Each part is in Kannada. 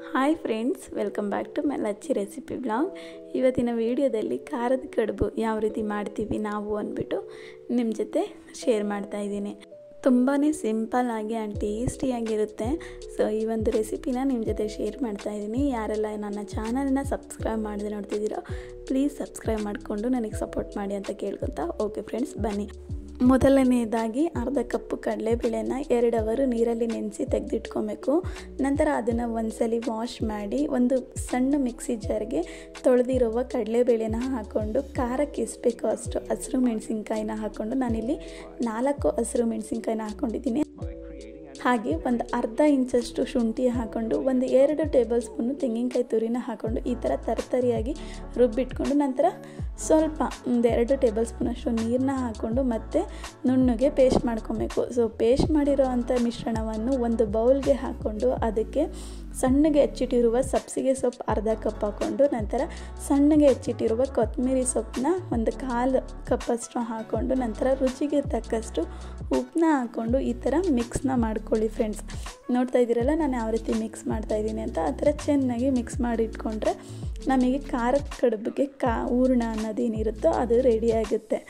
hi friends welcome back to Melachi recipe blog ಇವತ್ತಿನ ವಿಡಿಯೋದಲ್ಲಿ ಖಾರದ ಕಡುಬು ಯಾವ ರೀತಿ ಮಾಡ್ತೀವಿ ನಾವು ಅಂದ್ಬಿಟ್ಟು ನಿಮ್ಮ ಜೊತೆ ಶೇರ್ ಮಾಡ್ತಾ ಇದ್ದೀನಿ ತುಂಬಾ ಸಿಂಪಲ್ ಆಗಿ ಆ್ಯಂಡ್ ಟೇಸ್ಟಿಯಾಗಿರುತ್ತೆ ಸೊ ಈ ಒಂದು ರೆಸಿಪಿನ ನಿಮ್ಮ ಜೊತೆ ಶೇರ್ ಮಾಡ್ತಾ ಇದ್ದೀನಿ ಯಾರೆಲ್ಲ ನನ್ನ ಚಾನಲ್ನ ಸಬ್ಸ್ಕ್ರೈಬ್ ಮಾಡದೆ ನೋಡ್ತಿದ್ದೀರೋ ಪ್ಲೀಸ್ ಸಬ್ಸ್ಕ್ರೈಬ್ ಮಾಡಿಕೊಂಡು ನನಗೆ ಸಪೋರ್ಟ್ ಮಾಡಿ ಅಂತ ಕೇಳ್ಕೊತಾ ಓಕೆ ಫ್ರೆಂಡ್ಸ್ ಬನ್ನಿ ಮೊದಲನೆಯದಾಗಿ ಅರ್ಧ ಕಪ್ಪು ಕಡಲೆಬೇಳೆನ ಎರಡು ಅವರು ನೀರಲ್ಲಿ ನೆನೆಸಿ ತೆಗೆದಿಟ್ಕೊಬೇಕು ನಂತರ ಅದನ್ನು ಒಂದ್ಸಲಿ ವಾಶ್ ಮಾಡಿ ಒಂದು ಸಣ್ಣ ಮಿಕ್ಸಿ ಜಾರ್ಗೆ ತೊಳೆದಿರುವ ಕಡಲೆಬೇಳೆನ ಹಾಕ್ಕೊಂಡು ಖಾರಕ್ಕೆ ಎಷ್ಟು ಅಷ್ಟು ಹಸಿರು ಮೆಣಸಿನ್ಕಾಯಿನ ಹಾಕ್ಕೊಂಡು ನಾನಿಲ್ಲಿ ನಾಲ್ಕು ಹಸಿರು ಮೆಣಸಿನ್ಕಾಯಿನ ಹಾಕ್ಕೊಂಡಿದ್ದೀನಿ ಹಾಗೆ ಒಂದು ಅರ್ಧ ಇಂಚಷ್ಟು ಶುಂಠಿ ಹಾಕ್ಕೊಂಡು ಒಂದು ಎರಡು ಟೇಬಲ್ ಸ್ಪೂನು ತೆಂಗಿನಕಾಯಿ ತುರಿನ ಹಾಕ್ಕೊಂಡು ಈ ಥರ ತರತರಿಯಾಗಿ ರುಬ್ಬಿಟ್ಕೊಂಡು ನಂತರ ಸ್ವಲ್ಪ ಒಂದು ಎರಡು ಟೇಬಲ್ ಸ್ಪೂನಷ್ಟು ನೀರನ್ನ ಹಾಕ್ಕೊಂಡು ಮತ್ತೆ ನುಣ್ಣಗೆ ಪೇಸ್ಟ್ ಮಾಡ್ಕೊಬೇಕು ಸೊ ಪೇಸ್ಟ್ ಮಾಡಿರೋ ಅಂಥ ಮಿಶ್ರಣವನ್ನು ಒಂದು ಬೌಲ್ಗೆ ಹಾಕ್ಕೊಂಡು ಅದಕ್ಕೆ ಸಣ್ಣಗೆ ಹೆಚ್ಚಿಟ್ಟಿರುವ ಸಬ್ಸಿಗೆ ಸೊಪ್ಪು ಅರ್ಧ ಕಪ್ ಹಾಕ್ಕೊಂಡು ನಂತರ ಸಣ್ಣಗೆ ಹೆಚ್ಚಿಟ್ಟಿರುವ ಕೊತ್ತಂಬರಿ ಸೊಪ್ಪನ್ನ ಒಂದು ಕಾಲು ಕಪ್ಪಷ್ಟು ಹಾಕ್ಕೊಂಡು ನಂತರ ರುಚಿಗೆ ತಕ್ಕಷ್ಟು ಉಪ್ಪನ್ನ ಹಾಕ್ಕೊಂಡು ಈ ಥರ ಮಿಕ್ಸ್ನ ಮಾಡ್ಕೊಳ್ಳಿ ಫ್ರೆಂಡ್ಸ್ ನೋಡ್ತಾ ಇದ್ದೀರಲ್ಲ ನಾನು ಯಾವ ರೀತಿ ಮಿಕ್ಸ್ ಮಾಡ್ತಾಯಿದ್ದೀನಿ ಅಂತ ಆ ಥರ ಚೆನ್ನಾಗಿ ಮಿಕ್ಸ್ ಮಾಡಿ ಇಟ್ಕೊಂಡ್ರೆ ನಮಗೆ ಖಾರದ ಕಡುಬಿಗೆ ಕಾ ಹೂರ್ಣ ಅನ್ನೋದೇನಿರುತ್ತೋ ಅದು ರೆಡಿ ಆಗುತ್ತೆ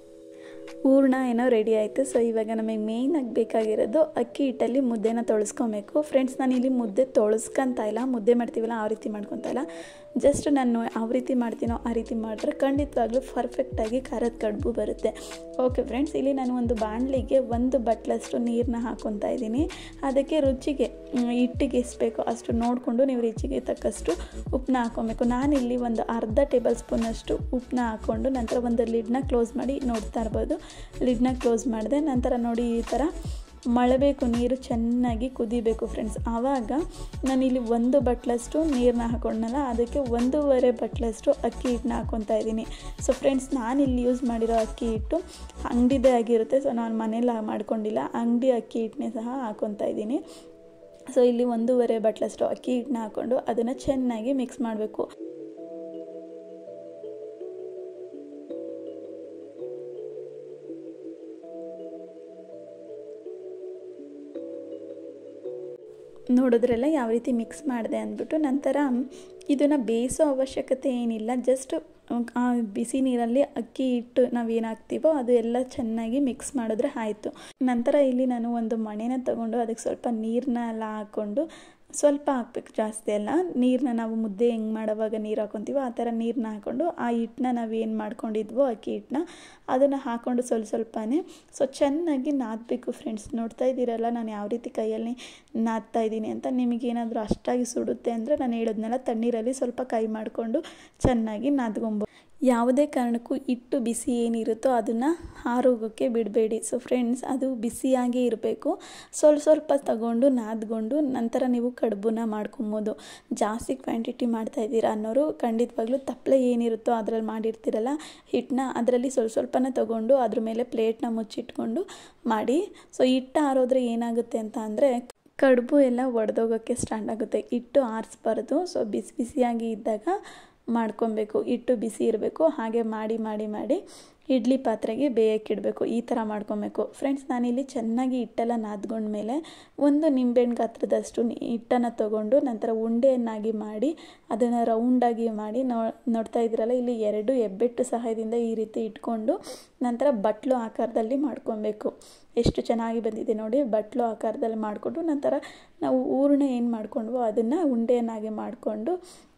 ಹೂರ್ಣ ಏನೋ ರೆಡಿ ಆಯಿತು ಸೊ ಇವಾಗ ನಮಗೆ ಮೇಯ್ನಾಗಿ ಬೇಕಾಗಿರೋದು ಅಕ್ಕಿ ಹಿಟ್ಟಲ್ಲಿ ಮುದ್ದೆನ ತೊಳಸ್ಕೊಬೇಕು ಫ್ರೆಂಡ್ಸ್ ನಾನು ಇಲ್ಲಿ ಮುದ್ದೆ ತೊಳಸ್ಕೊಂತ ಇಲ್ಲ ಮುದ್ದೆ ಮಾಡ್ತೀವಲ್ಲ ಆ ರೀತಿ ಮಾಡ್ಕೊತ ಇಲ್ಲ ಜಸ್ಟ್ ನಾನು ಯಾವ ರೀತಿ ಮಾಡ್ತೀನೋ ಆ ರೀತಿ ಮಾಡಿದ್ರೆ ಖಂಡಿತವಾಗ್ಲೂ ಪರ್ಫೆಕ್ಟಾಗಿ ಖಾರದ ಕಡುಬು ಬರುತ್ತೆ ಓಕೆ ಫ್ರೆಂಡ್ಸ್ ಇಲ್ಲಿ ನಾನು ಒಂದು ಬಾಣಲಿಗೆ ಒಂದು ಬಟ್ಲಷ್ಟು ನೀರನ್ನ ಹಾಕ್ಕೊತಾ ಇದ್ದೀನಿ ಅದಕ್ಕೆ ರುಚಿಗೆ ಹಿಟ್ಟಿಗೆ ಎಷ್ಟು ಬೇಕೋ ಅಷ್ಟು ನೋಡಿಕೊಂಡು ನೀವು ರುಚಿಗೆ ತಕ್ಕಷ್ಟು ಉಪ್ಪನ್ನ ಹಾಕ್ಕೊಬೇಕು ನಾನಿಲ್ಲಿ ಒಂದು ಅರ್ಧ ಟೇಬಲ್ ಸ್ಪೂನಷ್ಟು ಉಪ್ಪನ್ನ ಹಾಕ್ಕೊಂಡು ನಂತರ ಒಂದು ಲಿಡ್ನ ಕ್ಲೋಸ್ ಮಾಡಿ ನೋಡ್ತಾ ಇರ್ಬೋದು ಲಿಡ್ನ ಕ್ಲೋಸ್ ಮಾಡಿದೆ ನಂತರ ನೋಡಿ ಈ ಥರ ಮಳಬೇಕು ನೀರು ಚೆನ್ನಾಗಿ ಕುದಿಬೇಕು ಫ್ರೆಂಡ್ಸ್ ಆವಾಗ ನಾನಿಲ್ಲಿ ಒಂದು ಬಟ್ಲಷ್ಟು ನೀರನ್ನ ಹಾಕೊಂಡನಲ್ಲ ಅದಕ್ಕೆ ಒಂದೂವರೆ ಬಟ್ಲಷ್ಟು ಅಕ್ಕಿ ಹಿಟ್ಟನ್ನ ಹಾಕ್ಕೊತಾ ಇದ್ದೀನಿ ಸೊ ಫ್ರೆಂಡ್ಸ್ ನಾನಿಲ್ಲಿ ಯೂಸ್ ಮಾಡಿರೋ ಅಕ್ಕಿ ಹಿಟ್ಟು ಅಂಗಡಿದೇ ಆಗಿರುತ್ತೆ ಸೊ ನಾನು ಮನೇಲಿ ಮಾಡ್ಕೊಂಡಿಲ್ಲ ಅಂಗಡಿ ಅಕ್ಕಿ ಹಿಟ್ಟನ್ನೇ ಸಹ ಹಾಕ್ಕೊತಾ ಇದ್ದೀನಿ ಸೊ ಇಲ್ಲಿ ಒಂದೂವರೆ ಬಟ್ಲಷ್ಟು ಅಕ್ಕಿ ಹಿಟ್ಟನ್ನ ಹಾಕ್ಕೊಂಡು ಅದನ್ನು ಚೆನ್ನಾಗಿ ಮಿಕ್ಸ್ ಮಾಡಬೇಕು ನೋಡಿದ್ರೆಲ್ಲ ಯಾವ ರೀತಿ ಮಿಕ್ಸ್ ಮಾಡಿದೆ ಅಂದ್ಬಿಟ್ಟು ನಂತರ ಇದನ್ನು ಬೇಯಿಸೋ ಅವಶ್ಯಕತೆ ಏನಿಲ್ಲ ಜಸ್ಟ್ ಆ ಬಿಸಿ ನೀರಲ್ಲಿ ಅಕ್ಕಿ ಹಿಟ್ಟು ನಾವೇನು ಹಾಕ್ತೀವೋ ಅದು ಎಲ್ಲ ಚೆನ್ನಾಗಿ ಮಿಕ್ಸ್ ಮಾಡಿದ್ರೆ ಆಯಿತು ನಂತರ ಇಲ್ಲಿ ನಾನು ಒಂದು ಮಣೆನ ತಗೊಂಡು ಅದಕ್ಕೆ ಸ್ವಲ್ಪ ನೀರನ್ನ ಎಲ್ಲ ಹಾಕ್ಕೊಂಡು ಸ್ವಲ್ಪ ಹಾಕ್ಬೇಕು ಜಾಸ್ತಿ ಅಲ್ಲ ನೀರನ್ನ ನಾವು ಮುದ್ದೆ ಹೆಂಗೆ ಮಾಡೋವಾಗ ನೀರು ಹಾಕೊತೀವೋ ಆ ಥರ ನೀರನ್ನ ಹಾಕ್ಕೊಂಡು ಆ ಹಿಟ್ಟನ್ನ ನಾವು ಏನು ಮಾಡ್ಕೊಂಡಿದ್ವೋ ಅಕ್ಕಿ ಹಿಟ್ಟನ್ನ ಅದನ್ನು ಹಾಕ್ಕೊಂಡು ಸ್ವಲ್ಪ ಸ್ವಲ್ಪನೇ ಸೊ ಚೆನ್ನಾಗಿ ನಾದಬೇಕು ಫ್ರೆಂಡ್ಸ್ ನೋಡ್ತಾ ಇದ್ದೀರಲ್ಲ ನಾನು ಯಾವ ರೀತಿ ಕೈಯಲ್ಲಿ ನಾದ್ತಾ ಇದ್ದೀನಿ ಅಂತ ನಿಮಗೇನಾದರೂ ಅಷ್ಟಾಗಿ ಸುಡುತ್ತೆ ಅಂದರೆ ನಾನು ಹೇಳೋದ್ನೆಲ್ಲ ತಣ್ಣೀರಲ್ಲಿ ಸ್ವಲ್ಪ ಕೈ ಮಾಡಿಕೊಂಡು ಚೆನ್ನಾಗಿ ನಾದ್ಕೊಬೋದು ಯಾವುದೇ ಕಾರಣಕ್ಕೂ ಹಿಟ್ಟು ಬಿಸಿ ಏನಿರುತ್ತೋ ಅದನ್ನು ಆರೋಗೋಕ್ಕೆ ಬಿಡಬೇಡಿ ಸೊ ಫ್ರೆಂಡ್ಸ್ ಅದು ಬಿಸಿಯಾಗಿ ಇರಬೇಕು ಸ್ವಲ್ಪ ಸ್ವಲ್ಪ ತಗೊಂಡು ನಾದ್ಕೊಂಡು ನಂತರ ನೀವು ಕಡುಬನ್ನ ಮಾಡ್ಕೊಬೋದು ಜಾಸ್ತಿ ಕ್ವಾಂಟಿಟಿ ಮಾಡ್ತಾಯಿದ್ದೀರಾ ಅನ್ನೋರು ಖಂಡಿತವಾಗ್ಲೂ ತಪ್ಪಲೆ ಏನಿರುತ್ತೋ ಅದರಲ್ಲಿ ಮಾಡಿರ್ತೀರಲ್ಲ ಹಿಟ್ಟನ್ನ ಅದರಲ್ಲಿ ಸ್ವಲ್ಪ ಸ್ವಲ್ಪನೇ ತಗೊಂಡು ಅದ್ರ ಮೇಲೆ ಪ್ಲೇಟ್ನ ಮುಚ್ಚಿಟ್ಕೊಂಡು ಮಾಡಿ ಸೊ ಹಿಟ್ಟು ಆರೋದ್ರೆ ಏನಾಗುತ್ತೆ ಅಂತ ಅಂದರೆ ಕಡುಬು ಎಲ್ಲ ಒಡೆದೋಗೋಕ್ಕೆ ಸ್ಟಾರ್ಟ್ ಆಗುತ್ತೆ ಹಿಟ್ಟು ಆರಿಸ್ಬಾರ್ದು ಸೊ ಬಿಸಿ ಬಿಸಿಯಾಗಿ ಇದ್ದಾಗ ಮಾಡ್ಕೊಬೇಕು ಹಿಟ್ಟು ಬಿಸಿ ಇರಬೇಕು ಹಾಗೆ ಮಾಡಿ ಮಾಡಿ ಮಾಡಿ ಇಡ್ಲಿ ಪಾತ್ರೆಗೆ ಬೇಯಕ್ಕಿಡಬೇಕು ಈ ಥರ ಮಾಡ್ಕೊಬೇಕು ಫ್ರೆಂಡ್ಸ್ ನಾನಿಲ್ಲಿ ಚೆನ್ನಾಗಿ ಹಿಟ್ಟೆಲ್ಲ ನಾದ್ಕೊಂಡ್ಮೇಲೆ ಒಂದು ನಿಂಬೆಹಣ್ಣು ಗಾತ್ರದಷ್ಟು ಹಿಟ್ಟನ್ನು ತೊಗೊಂಡು ನಂತರ ಉಂಡೆಯನ್ನಾಗಿ ಮಾಡಿ ಅದನ್ನು ರೌಂಡಾಗಿ ಮಾಡಿ ನೋ ನೋಡ್ತಾ ಇದ್ದೀರಲ್ಲ ಇಲ್ಲಿ ಎರಡು ಹೆಬ್ಬೆಟ್ಟು ಸಹಾಯದಿಂದ ಈ ರೀತಿ ಇಟ್ಕೊಂಡು ನಂತರ ಬಟ್ಲು ಆಕಾರದಲ್ಲಿ ಮಾಡ್ಕೊಬೇಕು ಎಷ್ಟು ಚೆನ್ನಾಗಿ ಬಂದಿದೆ ನೋಡಿ ಬಟ್ಲು ಆಕಾರದಲ್ಲಿ ಮಾಡಿಕೊಂಡು ನಂತರ ನಾವು ಹೂರ್ಣ ಏನು ಮಾಡ್ಕೊಂಡ್ವೋ ಅದನ್ನು ಉಂಡೆಯನ್ನಾಗಿ ಮಾಡಿಕೊಂಡು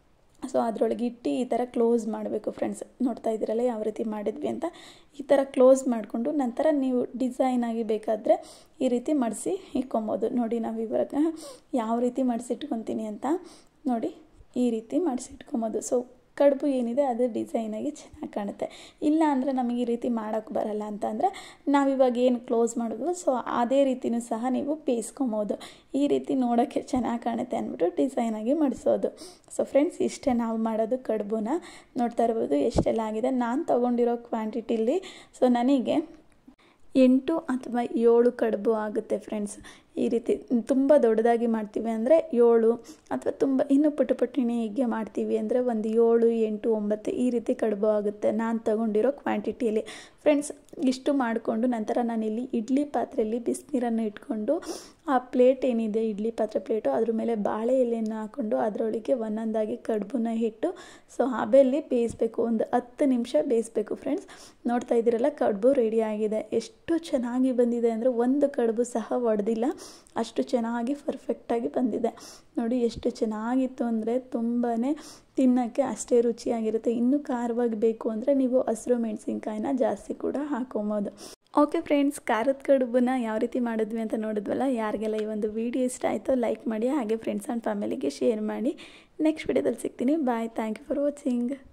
ಸೊ ಅದರೊಳಗೆ ಇಟ್ಟು ಈ ಥರ ಕ್ಲೋಸ್ ಮಾಡಬೇಕು ಫ್ರೆಂಡ್ಸ್ ನೋಡ್ತಾ ಇದ್ದೀರಲ್ಲ ಯಾವ ರೀತಿ ಮಾಡಿದ್ವಿ ಅಂತ ಈ ಥರ ಕ್ಲೋಸ್ ಮಾಡಿಕೊಂಡು ನಂತರ ನೀವು ಡಿಸೈನ್ ಆಗಿ ಬೇಕಾದರೆ ಈ ರೀತಿ ಮಡಿಸಿ ಇಟ್ಕೊಬೋದು ನೋಡಿ ನಾವು ಇವಾಗ ಯಾವ ರೀತಿ ಮಡಿಸಿಟ್ಕೊತೀನಿ ಅಂತ ನೋಡಿ ಈ ರೀತಿ ಮಡಿಸಿಟ್ಕೊಬೋದು ಸೊ ಕಡುಬು ಏನಿದೆ ಅದು ಡಿಸೈನಾಗಿ ಚೆನ್ನಾಗಿ ಕಾಣುತ್ತೆ ಇಲ್ಲ ಅಂದರೆ ನಮಗೆ ಈ ರೀತಿ ಮಾಡೋಕ್ಕೆ ಬರಲ್ಲ ಅಂತಂದರೆ ನಾವಿವಾಗ ಏನು ಕ್ಲೋಸ್ ಮಾಡಿದ್ವು ಸೊ ಅದೇ ರೀತಿಯೂ ಸಹ ನೀವು ಬೇಯಿಸ್ಕೊಬೋದು ಈ ರೀತಿ ನೋಡೋಕ್ಕೆ ಚೆನ್ನಾಗಿ ಕಾಣುತ್ತೆ ಅಂದ್ಬಿಟ್ಟು ಡಿಸೈನಾಗಿ ಮಡಿಸೋದು ಸೊ ಫ್ರೆಂಡ್ಸ್ ಇಷ್ಟೇ ನಾವು ಮಾಡೋದು ಕಡುಬುನ ನೋಡ್ತಾ ಇರ್ಬೋದು ಎಷ್ಟೆಲ್ಲ ಆಗಿದೆ ನಾನು ತೊಗೊಂಡಿರೋ ಕ್ವಾಂಟಿಟಿಲಿ ಸೊ ನನಗೆ ಎಂಟು ಅಥವಾ ಏಳು ಕಡುಬು ಆಗುತ್ತೆ ಫ್ರೆಂಡ್ಸ್ ಈ ರೀತಿ ತುಂಬ ದೊಡ್ಡದಾಗಿ ಮಾಡ್ತೀವಿ ಅಂದರೆ ಏಳು ಅಥವಾ ತುಂಬ ಇನ್ನೂ ಪುಟ ಪುಟ್ಟಿಣಿಗೆ ಮಾಡ್ತೀವಿ ಅಂದರೆ ಒಂದು ಏಳು ಎಂಟು ಒಂಬತ್ತು ಈ ರೀತಿ ಕಡುಬು ಆಗುತ್ತೆ ನಾನು ತಗೊಂಡಿರೋ ಕ್ವಾಂಟಿಟಿಯಲ್ಲಿ ಫ್ರೆಂಡ್ಸ್ ಇಷ್ಟು ಮಾಡಿಕೊಂಡು ನಂತರ ನಾನಿಲ್ಲಿ ಇಡ್ಲಿ ಪಾತ್ರೆಯಲ್ಲಿ ಬಿಸಿನೀರನ್ನು ಇಟ್ಕೊಂಡು ಆ ಪ್ಲೇಟ್ ಏನಿದೆ ಇಡ್ಲಿ ಪಾತ್ರೆ ಪ್ಲೇಟು ಅದ್ರ ಮೇಲೆ ಬಾಳೆ ಎಲೆಯನ್ನು ಹಾಕ್ಕೊಂಡು ಅದರೊಳಗೆ ಒಂದೊಂದಾಗಿ ಕಡುಬನ್ನ ಇಟ್ಟು ಸೊ ಹಬೆಯಲ್ಲಿ ಬೇಯಿಸಬೇಕು ಒಂದು ಹತ್ತು ನಿಮಿಷ ಬೇಯಿಸಬೇಕು ಫ್ರೆಂಡ್ಸ್ ನೋಡ್ತಾ ಇದ್ದೀರಲ್ಲ ಕಡುಬು ರೆಡಿ ಆಗಿದೆ ಎಷ್ಟು ಚೆನ್ನಾಗಿ ಬಂದಿದೆ ಅಂದರೆ ಒಂದು ಕಡುಬು ಸಹ ಒಡೆದಿಲ್ಲ ಅಷ್ಟು ಚೆನ್ನಾಗಿ ಪರ್ಫೆಕ್ಟಾಗಿ ಬಂದಿದೆ ನೋಡಿ ಎಷ್ಟು ಚೆನ್ನಾಗಿತ್ತು ಅಂದರೆ ತುಂಬಾ ತಿನ್ನೋಕ್ಕೆ ಅಷ್ಟೇ ರುಚಿಯಾಗಿರುತ್ತೆ ಇನ್ನೂ ಖಾರವಾಗಿ ಬೇಕು ಅಂದರೆ ನೀವು ಹಸಿರು ಮೆಣಸಿನ್ಕಾಯಿನ ಜಾಸ್ತಿ ಕೂಡ ಹಾಕೊಬೋದು ಓಕೆ ಫ್ರೆಂಡ್ಸ್ ಖಾರದ ಕಡುಬನ್ನ ಯಾವ ರೀತಿ ಮಾಡಿದ್ವಿ ಅಂತ ನೋಡಿದ್ವಲ್ಲ ಯಾರಿಗೆಲ್ಲ ಈ ಒಂದು ವಿಡಿಯೋ ಇಷ್ಟ ಆಯಿತೋ ಲೈಕ್ ಮಾಡಿ ಹಾಗೆ ಫ್ರೆಂಡ್ಸ್ ಆ್ಯಂಡ್ ಫ್ಯಾಮಿಲಿಗೆ ಶೇರ್ ಮಾಡಿ ನೆಕ್ಸ್ಟ್ ವಿಡಿಯೋದಲ್ಲಿ ಸಿಗ್ತೀನಿ bye thank you for watching